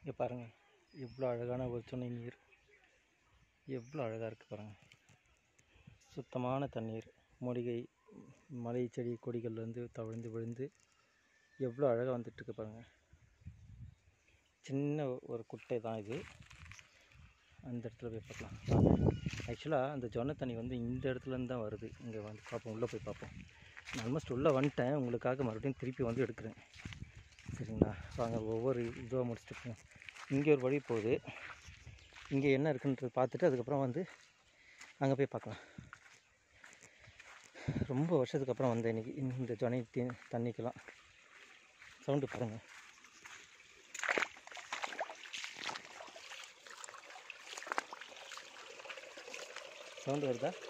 இங்கே பாருங்கள் எவ்வளோ அழகான ஒரு துணை நீர் எவ்வளோ அழகாக இருக்குது பாருங்கள் சுத்தமான தண்ணீர் மூலிகை மலை செடி கொடிகள்லேருந்து தவழ்ந்து விழுந்து எவ்வளோ அழகாக வந்துட்டுருக்கு பாருங்கள் சின்ன ஒரு குட்டை தான் இது அந்த இடத்துல போய் பார்க்கலாம் ஆக்சுவலாக அந்த ஜொன்ன தண்ணி வந்து இந்த இடத்துலேருந்து தான் வருது இங்கே வந்து பார்ப்போம் உள்ளே போய் பார்ப்போம் நான் ஆல்மோஸ்ட் உள்ளே வந்துட்டேன் உங்களுக்காக மறுபடியும் திருப்பி வந்து எடுக்கிறேன் சரிங்களா வாங்க ஒவ்வொரு இதுவாக முடிச்சுட்டு போவோம் இங்கே ஒரு வழி போகுது இங்கே என்ன இருக்குன்றது பார்த்துட்டு அதுக்கப்புறம் வந்து அங்கே போய் பார்க்கலாம் ரொம்ப வருஷத்துக்கு அப்புறம் வந்தேன் இன்னைக்கு இந்த ஜொனை தி- தண்ணிக்கெல்லாம் சவுண்டு பாருங்கள் சவுண்டு வருதா